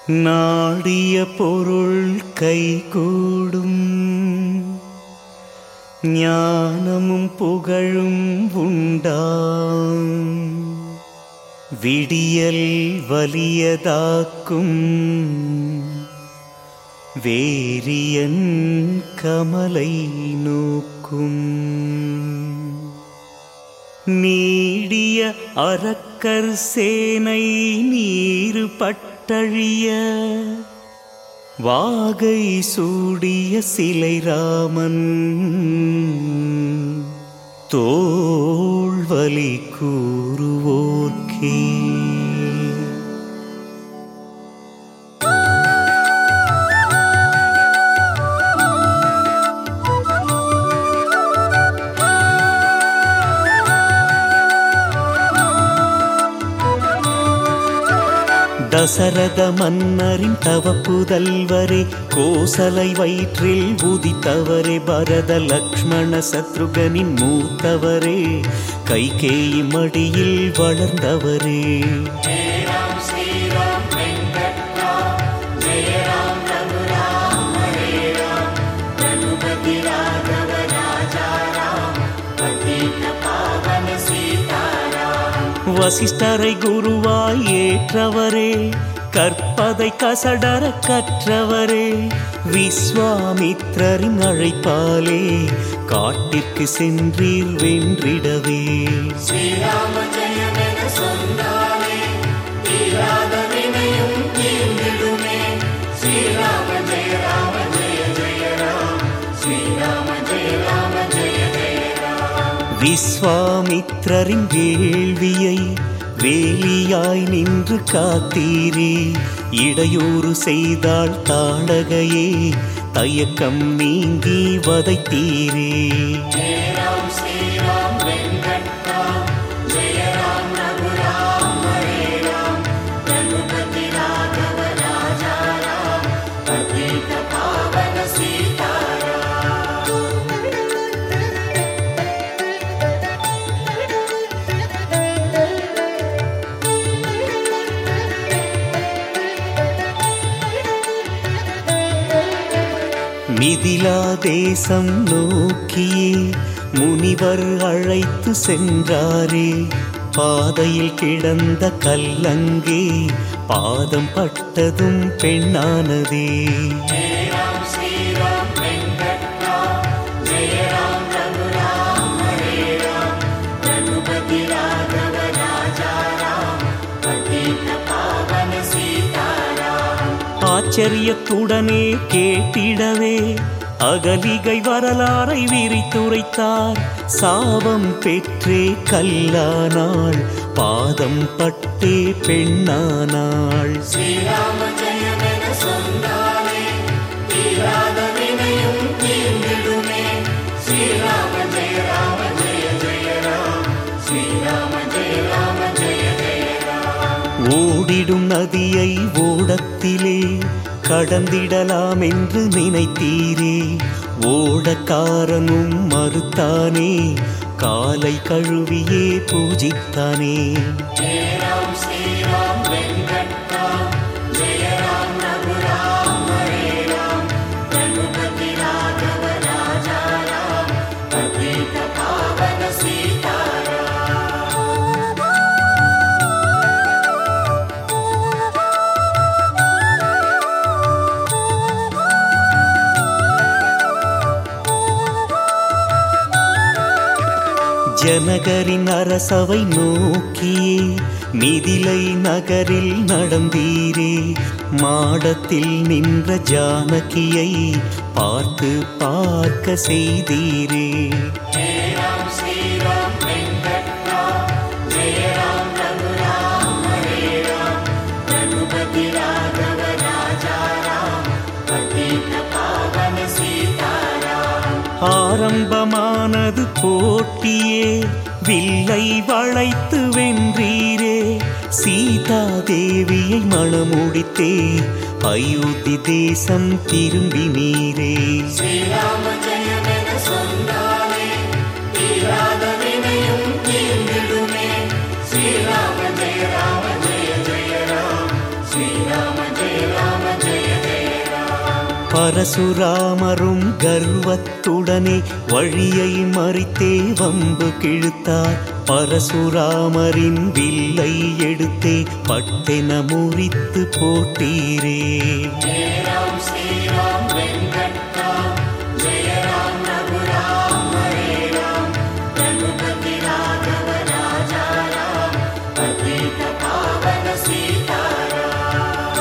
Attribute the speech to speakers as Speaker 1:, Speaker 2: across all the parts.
Speaker 1: நாடிய பொருள் கைகூடும் ஞானமும் புகழும் உண்டாம் விடியல் வலியதாக்கும் வேரியன் கமலை நோக்கும் நீடிய அரக்கர் சேனை நீரு பட்டழிய வாகை சூடிய சிலை ராமன் தோள்வலி கூறுவோர்க்கே தசரத மன்னரின் தவ புதல்வரே கோசலை வயிற்றில் உதித்தவரே பரத லக்ஷ்மண சத்ருகனின் மூத்தவரே கைகேயி மடியில் வளர்ந்தவரே வசிஷ்டரை குருவாய் ஏற்றவரே கற்பதை கசடர கற்றவரே விஸ்வாமித்ரரின் அழைப்பாலே காட்டிற்கு சென்றீர் வென்றிடவே
Speaker 2: ஸ்ரீராம ஜெயமென சொன்னாலே தீராத வினையும் தீர்ந்திடுமே ஸ்ரீராம ஜெய ராம ஜெய ஜெய ராம் ஸ்ரீராம ஜெய ராம ஜெய ஜெய ராம்
Speaker 1: விஸ்வாமித்ரரின் வேள்வியை வேலியாய் நின்று காத்தீரே இடையூறு செய்தாள் தாடகையே தயக்கம் நீங்கி வதைத்தீரே
Speaker 2: ஜெய ராம் ஸ்ரீராம் வெங்கட்ராம் ஜெய ராம் ரகுராம் ஹரே ராம் ரகுபதி ராகவ ராஜா ராம் பதீத பாவன சீதாராம்
Speaker 1: மிதிலா தேசம் நோக்கியே முனிவர் அழைத்து சென்றாரே பாதையில் கிடந்த கல்லங்கே பாதம் பட்டதும் பெண்ணானதே
Speaker 2: ஜெய ராம் ஸ்ரீராம் வெங்கட்ராம் ஜெய ராம் ரகுராம் ஹரே ராம் ரகுபதி ராகவ ராஜா ராம் பதீத பாவன சீதாராம்
Speaker 1: ஆச்சரியத்துடனே கேட்டிடவே அகலிகை வரலாறை விரித்துரைத்தார் சாபம் பெற்றே கல்லானாள் பாதம் பட்டே பெண்ணானாள்
Speaker 2: ஸ்ரீராம ஜெயமென சொன்னாலே தீராத வினையும் தீர்ந்திடுமே ஸ்ரீராம ஜெய ராம ஜெய ஜெய ராம் ஸ்ரீராம ஜெய ராம ஜெய ஜெய ராம்
Speaker 1: ஓடிடும் நதியை ஓடத்திலே கடந்திடலாம் என்று நினைத்தீரே ஓடக்காரனும் மறுத்தானே காலை கழுவியே பூஜித்தானே
Speaker 2: ஜெய ராம் ஸ்ரீராம் வெங்கட்ராம் ஜெய ராம் ரகுராம் ஹரே ராம் ரகுபதி ராகவ ராஜா ராம் பதீத பாவன சீதாராம்
Speaker 1: ஜனகரின் அரசவை நோக்கியே மிதிலை நகரில் நடந்தீரே மாடத்தில் நின்ற ஜானகியை பார்த்து பார்க்க செய்தீரே
Speaker 2: ஜெய ராம் ஸ்ரீராம் வெங்கட்ராம் ஜெய ராம் ரகுராம் ஹரே ராம் ரகுபதி ராகவ ராஜா ராம் பதீத பாவன சீதாராம்
Speaker 1: ஆரம்பமானது போட்டியே வில்லை வளைத்து வென்றீரே சீதா தேவியை மணமுடித்தே அயோத்தி தேசம் திரும்பினீரே
Speaker 2: ஸ்ரீராம ஜெயமென சொன்னாலே தீராத வினையும் தீர்ந்திடுமே ஸ்ரீராம ஜெய ராம ஜெய ஜெய ராம் ஸ்ரீராம ஜெய
Speaker 1: பரசுராமரும் கர்வத்துடனே வழியை மறித்தே வம்பு கிழுத்தார் பரசுராமரின் வில்லை எடுத்தே பட்டென முறித்து போட்டீரே
Speaker 2: जय राम श्री राम वेङ्कटराम जय राम रघुराम हरे राम रघुपति राघव राजा राम पतित पावन सीताराम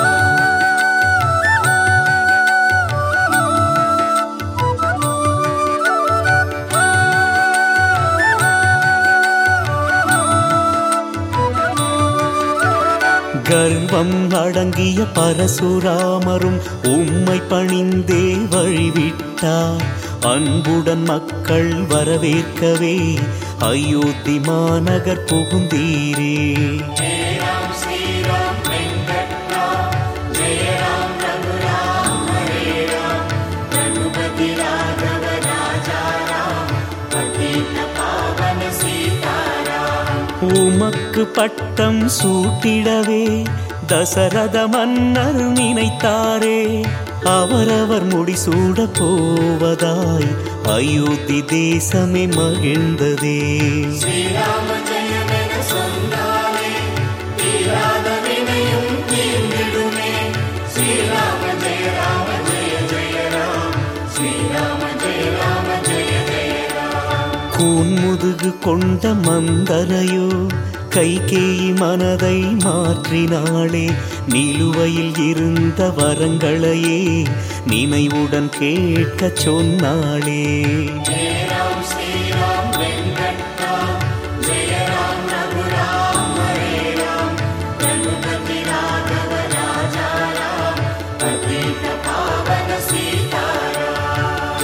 Speaker 1: கர்வம் அடங்கிய பரசுராமரும் உம்மை பணிந்தே வழிவிட்டார் அன்புடன் மக்கள் வரவேற்கவே அயோத்தி மாநகர் புகுந்தீரே
Speaker 2: जय राम श्री राम वेङ्कटराम जय राम रघुराम हरे राम रघुपति राघव राजा राम पतित पावन सीताराम
Speaker 1: உமக்கு பட்டம் சூட்டிடவே தசரத மன்னர் நினைத்தாரே அவரவர் முடிசூட போவதாய் அயோத்தி தேசமே மகிழ்ந்ததே
Speaker 2: ஸ்ரீராம ஜெயமென சொன்னாலே தீராத வினையும் தீர்ந்திடுமே ஸ்ரீராம ஜெய ராம ஜெய ஜெய ராம் ஸ்ரீராம ஜெய ராம ஜெய ஜெய ராம்
Speaker 1: கூன்முதுகு கொண்ட மந்தரையோ கைகேயி மனதை மாற்றினாளே நிலுவையில் இருந்த வரங்களையே நினைவுடன் கேட்கச் சொன்னாளே
Speaker 2: जय राम श्री राम वेङ्कटराम जय राम रघुराम हरे राम रघुपति राघव राजा राम पतित पावन सीताराम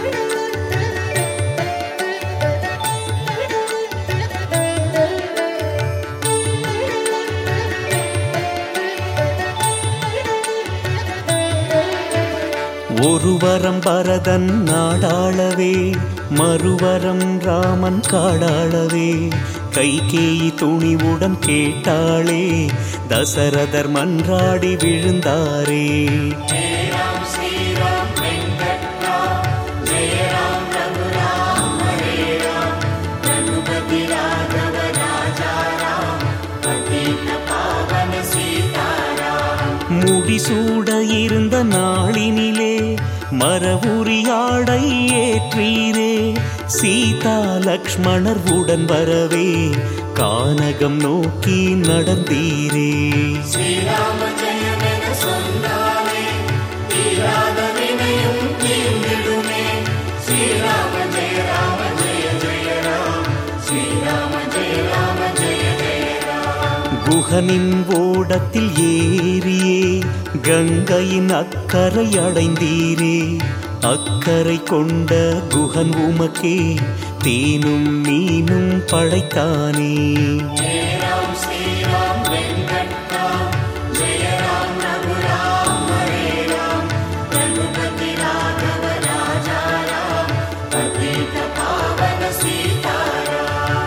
Speaker 1: ஒருவரம் பரதன் நாடாளவே மறுவரம் ராமன் காடாளவே கைகேயி துணிவுடன் கேட்டாளே தசரதர் மன்றாடி விழுந்தாரே
Speaker 2: जय राम श्री राम वेङ्कटराम जय राम रघुराम हरे राम रघुपति राघव राजा राम पतित पावन सीताराम
Speaker 1: முடிசூட இருந்த நாளினிலே மரபுரியாடை ஏற்றீரே சீதா லக்ஷ்மணர் உடன் வரவே கானகம் நோக்கி நடந்தீரே
Speaker 2: ஸ்ரீராம ஜெயமென சொன்னாலே தீராத வினையும் தீர்ந்திடுமே ஸ்ரீராம ஜெய ராம ஜெய ஜெய ராம் ஸ்ரீராம ஜெய ராம ஜெய ஜெய ராம்
Speaker 1: குஹனின் ஓடத்தில் ஏறியே கங்கையின் அக்கறை அடைந்தீரே அக்கறை கொண்ட குஹன் உமக்கே தேனும் மீனும் படைத்தானே
Speaker 2: जय राम श्री राम वेङ्कटराम जय राम रघुराम हरे राम रघुपति राघव राजा राम पतित पावन सीताराम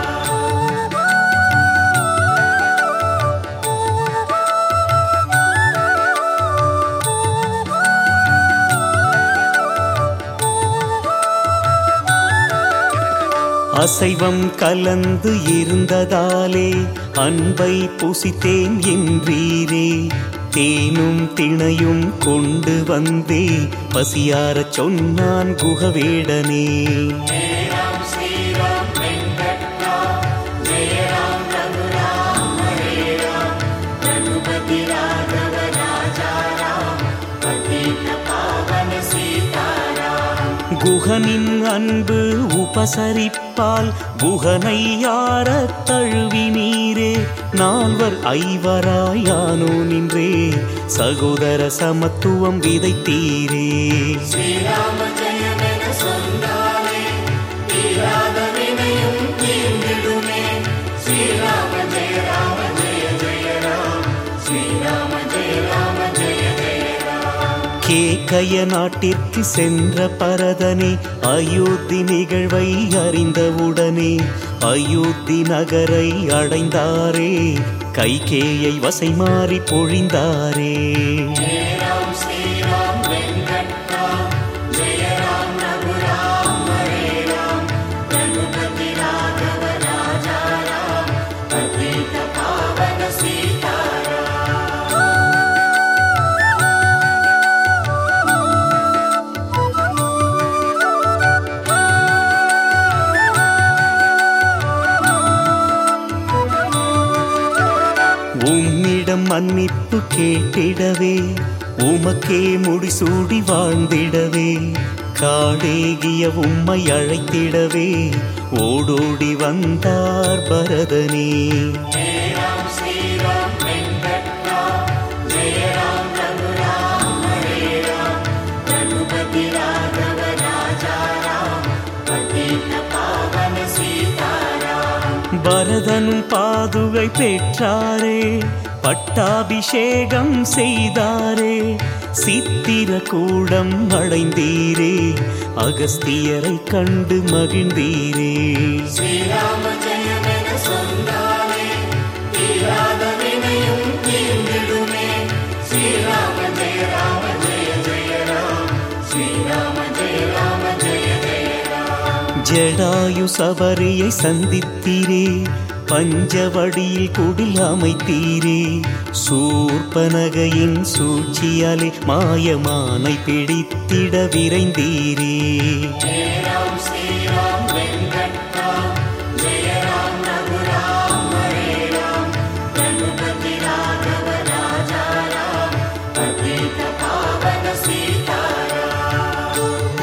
Speaker 1: அசைவம் கலந்து இருந்ததாலே அன்பை புசித்தேன் என்றீரே தேனும் திணையும் கொண்டு வந்தே பசியாரச் சொன்னான் குகவேடனே
Speaker 2: जय राम श्री राम वेङ्कटराम जय राम रघुराम हरे राम रघुपति राघव राजा राम पतित पावन सीताराम
Speaker 1: குகனின் அன்பு உபசரிப்பால் குகனை யாரத் தழுவினீரே நால்வர் ஐவராயானோ நின்றே சகோதர சமத்துவம் விதைத்தீரே
Speaker 2: ஸ்ரீராம ஜெயமென சொன்னாலே தீராத வினையும் தீர்ந்திடுமே ஸ்ரீராம ஜெய ராம ஜெய ஜெய ராம் ஸ்ரீராம ஜெய ராம ஜெய ஜெய ராம்
Speaker 1: கேக்கய நாட்டிற்கு சென்ற பரதனே அயோத்தி நிகழ்வை அறிந்தவுடனே அயோத்தி நகரை அடைந்தாரே கைகேயை வசை மாறி பொழிந்தாரே
Speaker 2: जय राम श्री राम वेङ्कटराम
Speaker 1: உம்மிடம் மன்னிப்பு கேட்டிடவே உமக்கே முடிசூடி வாழ்ந்திடவே காடேகிய உம்மை அழைத்திடவே ஓடோடி வந்தார் பரதனே
Speaker 2: ஜெய ராம் ஸ்ரீராம் வெங்கட்ரா ஜெய ராம் ரகுராம் ஹரே ராம் ரகுபதி ராகவ ராஜா ராம் பதீத பாவன சீதாராம்
Speaker 1: பரதனும் பாதுகை பெற்றாரே பட்டாபிஷேகம் செய்தாரே சித்திர கூடம் அடைந்தீரே அகஸ்தியரை கண்டு மகிழ்ந்தீரே
Speaker 2: ஸ்ரீராம ஜெயமென சொன்னாலே தீராத வினையும் தீர்ந்திடுமே ஸ்ரீராம ஜெய ராம ஜெய ஜெய ராம் ஸ்ரீராம ஜெய ராம ஜெய ஜெய ராம்
Speaker 1: ஜடாயு சபரியை சந்தித்தீரே பஞ்சவடியில் குடில் அமைத்தீரே சூர்பனகையின் சூழ்ச்சியாலே மாயமானை பிடித்திட விரைந்தீரே
Speaker 2: ஜெய ராம் ஸ்ரீராம் வெங்கட்ரா ஜெய ராம் ரகுராம் ஹரே ராம் ரகுபதி ராகவ ராஜா ராம் பதீத பாவன சீதாராம்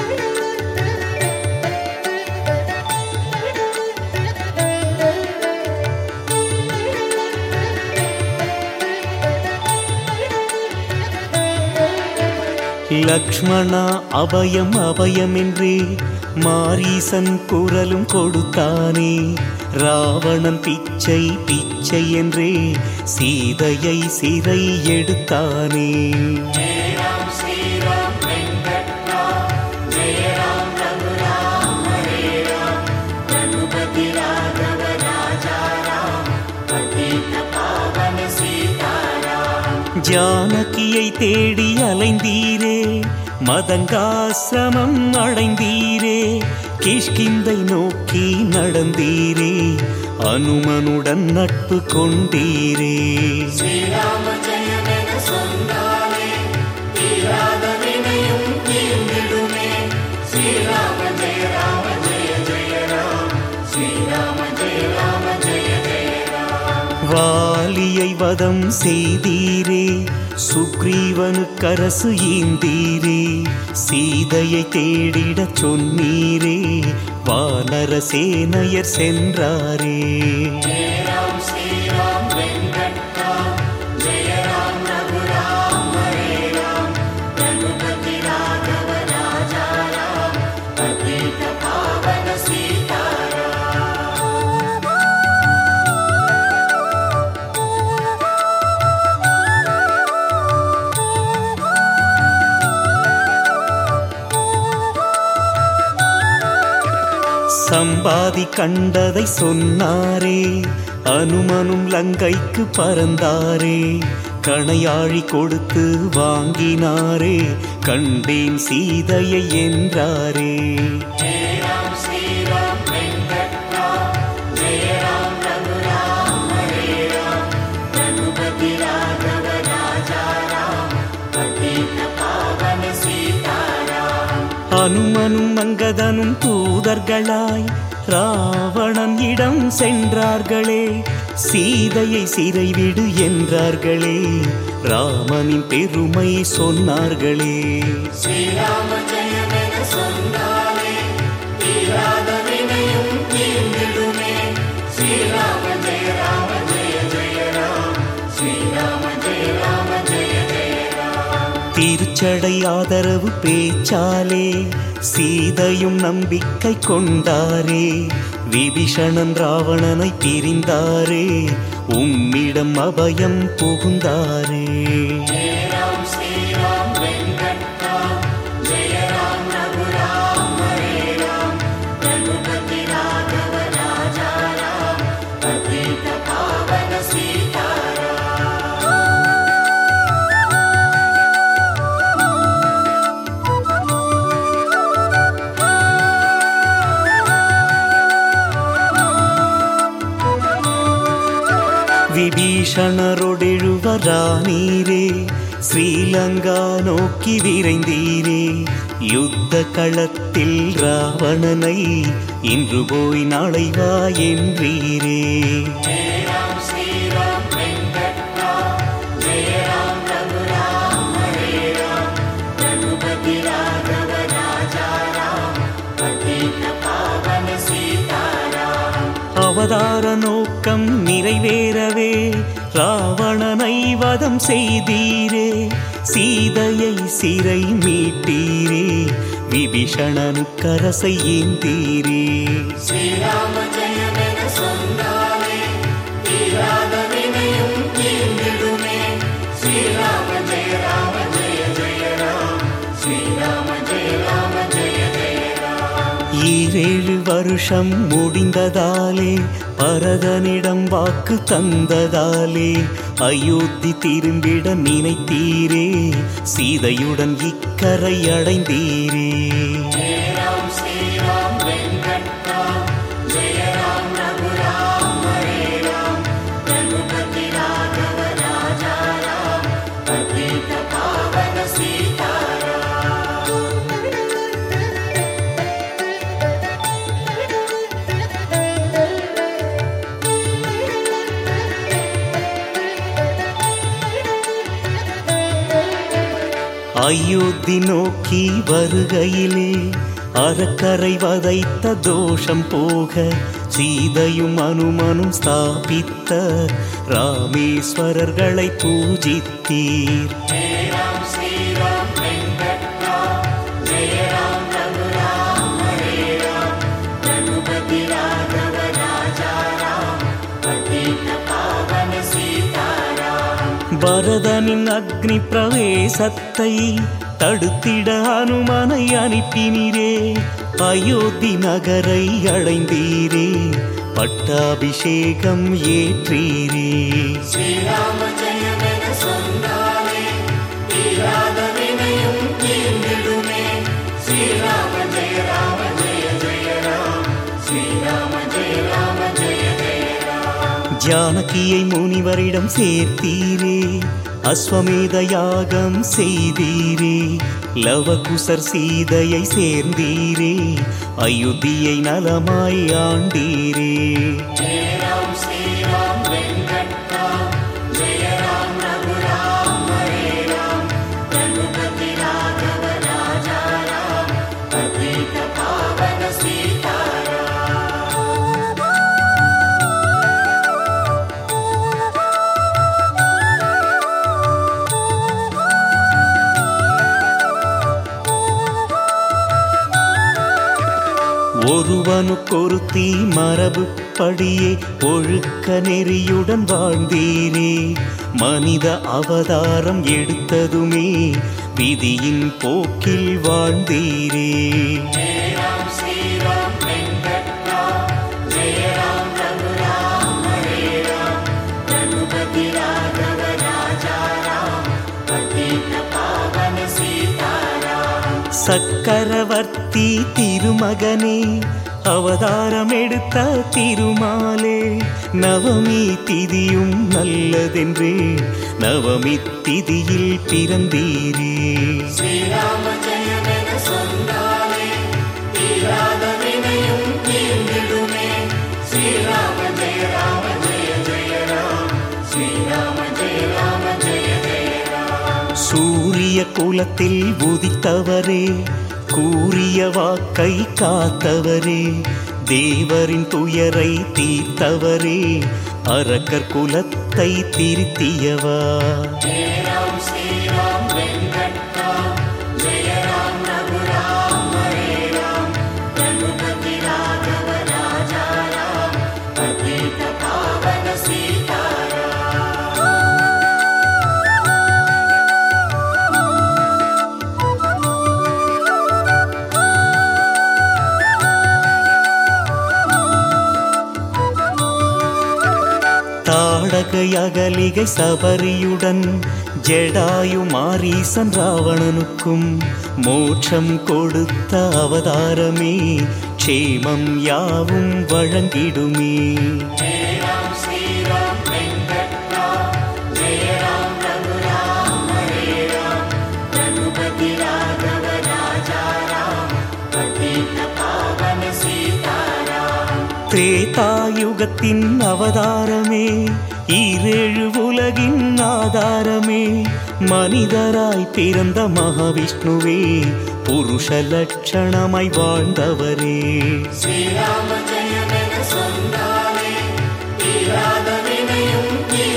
Speaker 1: லக்ஷ்மணா அபயம் அபயம் என்றே மாரீசன் குரலும் கொடுத்தானே ராவணன் பிச்சை பிச்சை என்றே சீதையை சிறை எடுத்தானே
Speaker 2: ஜெய ராம் ஸ்ரீராம் வெங்கட்ரா ஜெய ராம் ரகுராம் ஹரே ராம் ரகுபதி ராகவ ராஜா ராம் பதீத பாவன சீதாராம்
Speaker 1: ஜானகியை தேடி அலைந்தீரே மதங்காசிரமம் அடைந்தீரே கிஷ்கிந்தை நோக்கி நடந்தீரே அனுமனுடன் நட்பு கொண்டீரே
Speaker 2: ஸ்ரீராம ஜெயமென சொன்னாலே தீராத வினையும் தீர்ந்திடுமே ஸ்ரீராம ஜெய ராம ஜெய ஜெய ராம் ஸ்ரீராம ஜெய ராம ஜெய ஜெய ராம்
Speaker 1: வாலியை வதம் செய்தீரே சுக்ரீவனுக்கரசு ஈந்தீரே சீதையை தேடிடச் சொன்னீரே வானர சேனையர் சென்றாரே
Speaker 2: ஜெய ராம் ஸ்ரீராம் வெங்கட்ரா ஜெய ராம் ரகுராம் ஹரே ராம் ரகுபதி ராகவ ராஜா ராம் பதீத பாவன சீதாராம்
Speaker 1: சம்பாதி கண்டதை சொன்னாரே அனுமனும் லங்கைக்கு பறந்தாரே கணையாழி கொடுத்து வாங்கினாரே கண்டேன் சீதையை என்றாரே
Speaker 2: ஜெய ராம் ஸ்ரீராம் வெங்கட்ரா ஜெய ராம் ரகுராம் ஹரே ராம் ரகுபதி ராகவ ராஜா ராம் பதீத பாவன சீதாராம்
Speaker 1: அனுமனும் அங்கதனும் தூதர்களாய் ராவணன் இடம் சென்றார்களே சீதையை சிறைவிடு என்றார்களே ராமனின் பெருமை சொன்னார்களே
Speaker 2: ஸ்ரீராம ஜெயமென சொன்னாலே தீராத வினையும் தீர்ந்திடுமே ஸ்ரீராம ஜெய ராம ஜெய ஜெய ராம் ஸ்ரீராம ஜெய ராம ஜெய ஜெய ராம்
Speaker 1: திருச்சடை ஆதரவு பேச்சாலே சீதையும் நம்பிக்கை கொண்டாரே விபீஷணன் ராவணனை பிரிந்தாரே உம்மிடம் அபயம் புகுந்தாரே
Speaker 2: ஜெய ராம் ஸ்ரீராம் வெங்கட்ரா ஜெய ராம் ரகுராம் ஹரே ராம் ரகுபதி ராகவ ராஜா ராம் பதீத பாவன சீதாராம்
Speaker 1: விபீஷணரொடெழுவரானீரே ஸ்ரீலங்கா நோக்கி விரைந்தீரே யுத்த களத்தில் ராவணனை இன்று போய் நாளை வா என்றீரே
Speaker 2: ஜெய ராம் ஸ்ரீராம் வெங்கட்ரா
Speaker 1: ராவணனை வதம் செய்தீரே சீதையை சிறை மீட்டீரே விபீஷணனுக்கரசை ஏந்தீரே
Speaker 2: ஸ்ரீராம ஜெயமென சொன்னாலே தீராத வினையும் தீர்ந்திடுமே ஸ்ரீராம ஜெய ராம ஜெய ஜெய ராம் ஸ்ரீராம ஜெய ராம ஜெய ஜெய ராம்
Speaker 1: ஈரேழு வருஷம் முடிந்ததாலே பரதனிடம் வாக்கு தந்ததாலே அயோத்தி திரும்பிட நினைத்தீரே சீதையுடன் இக்கரை அடைந்தீரே
Speaker 2: ஜெய ராம் ஸ்ரீராம் வெங்கட்ராம் ஜெய ராம் ரகுராம் ஹரே ராம் ரகுபதி ராகவ ராஜா ராம் பதீத பாவன சீதாராம்
Speaker 1: அயோத்தி நோக்கி வருகையிலே அறக்கரை வதைத்த தோஷம் போக சீதையும் அனுமனும் ஸ்தாபித்த ராமேஸ்வரர்களை பூஜித்தீர்
Speaker 2: ஜெய ராம் ஸ்ரீராம் வெங்கட்ராம் ஜெய ராம் ரகுராம் ஹரே ராம் ரகுபதி ராகவ ராஜா ராம் பதீத பாவன சீதாராம்
Speaker 1: பரதனின் அக்னி பிரவேசத்தை தடுத்திட அனுமனை அனுப்பினீரே அயோத்தி நகரை அடைந்தீரே பட்டாபிஷேகம் ஏற்றீரே
Speaker 2: ஸ்ரீராம ஜெயமென சொன்னாலே தீராத வினையும் தீர்ந்திடுமே ஸ்ரீராம ஜெய ராம ஜெய ஜெய ராம் ஸ்ரீராம ஜெய ராம ஜெய ஜெய ராம்
Speaker 1: ஜானகியை முனிவரிடம் சேர்த்தீரே அஸ்வமேத யாகம் செய்தீரே லவகுசர் சீதையை சேர்ந்தீரே அயோத்தியை நலமாய் ஆண்டீரே
Speaker 2: ஜெய ராம் ஸ்ரீராம் வெங்கட்ராம் ஜெய ராம் ரகுராம் ஹரே ராம் ரகுபதி ராகவ ராஜா ராம் பதீத பாவன சீதாராம்
Speaker 1: ஒருவனுக்கொருத்தி மரபுப்படியே ஒழுக்க நெறியுடன் வாழ்ந்தீரே மனித அவதாரம் எடுத்ததுமே விதியின் போக்கில் வாழ்ந்தீரே
Speaker 2: ஜெய ராம் ஸ்ரீராம் வெங்கட்ராம் ஜெய ராம் ரகுராம் ஹரே ராம் ரகுபதி ராகவ ராஜா ராம் பதீத பாவன சீதாராம்
Speaker 1: சக்கரவர்த்தி திருமகனே அவதாரம் எடுத்த திருமாலே நவமி திதியும் நல்லதென்று நவமி திதியில் பிறந்தீரே
Speaker 2: ஸ்ரீராம ஜெயமென சொன்னாலே தீராத வினையும் தீர்ந்திடுமே ஸ்ரீராம ஜெய ராம ஜெய ஜெய ராம் ஸ்ரீராம ஜெய ராம ஜெய ஜெய ராம்
Speaker 1: சூரிய குலத்தில் உதித்தவரே கூறிய வாக்கை காத்தவரே தேவரின் துயரை தீர்த்தவரே அரக்கர் குலத்தை திருத்தியவா
Speaker 2: ஜெய ராம் ஸ்ரீராம் வெங்கட்ராம் ஜெய ராம் ரகுராம் ஹரே ராம் ரகுபதி ராகவ ராஜா ராம் பதீத பாவன சீதாராம்
Speaker 1: தாடகை அகலிகை சபரியுடன் ஜெடாயு மாரீசன் ராவணனுக்கும் மோட்சம் கொடுத்த அவதாரமே க்ஷேமம் யாவும் வழங்கிடுமே
Speaker 2: ஜெய ராம் ஸ்ரீராம் வெங்கட்ராம் ஜெய ராம் ரகுராம் ஹரே ராம் ரகுபதி ராகவ ராஜா ராம் பதீத பாவன சீதாராம்
Speaker 1: திரேதாயுகத்தின் அவதாரமே ஈரேழு உலகின் ஆதாரமே மனிதராய் பிறந்த மகாவிஷ்ணுவே புருஷ லட்சணமாய் வாழ்ந்தவரே
Speaker 2: ஸ்ரீராம ஜெயமென சொன்னாலே தீராத வினையும் தீ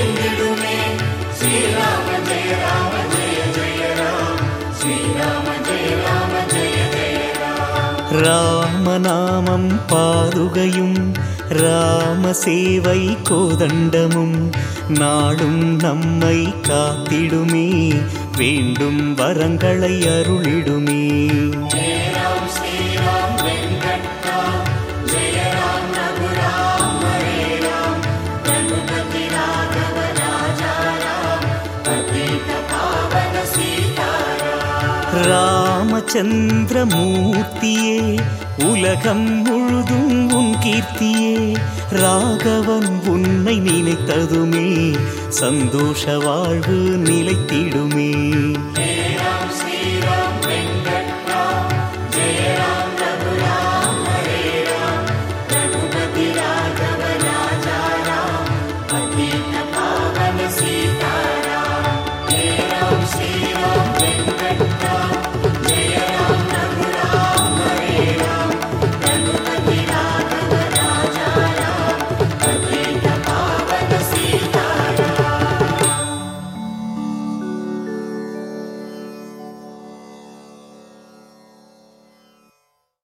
Speaker 1: ராமநாமம் பாதுகையும் ராம சேவை கோதண்டமும் நாடும் நம்மை காத்திடுமே வேண்டும் வரங்களை அருளிடுமே
Speaker 2: जय राम श्री राम वेङ्कटराम जय राम रघुराम हरे राम रघुपति राघव राजा राम पतित पावन सीताराम
Speaker 1: ராமச்சந்திரமூர்த்தியே உலகம் முழுதும் உன் கீர்த்தியே ராகவன் உன்னை நினைத்ததுமே சந்தோஷ வாழ்வு நிலைத்திடுமே
Speaker 2: हे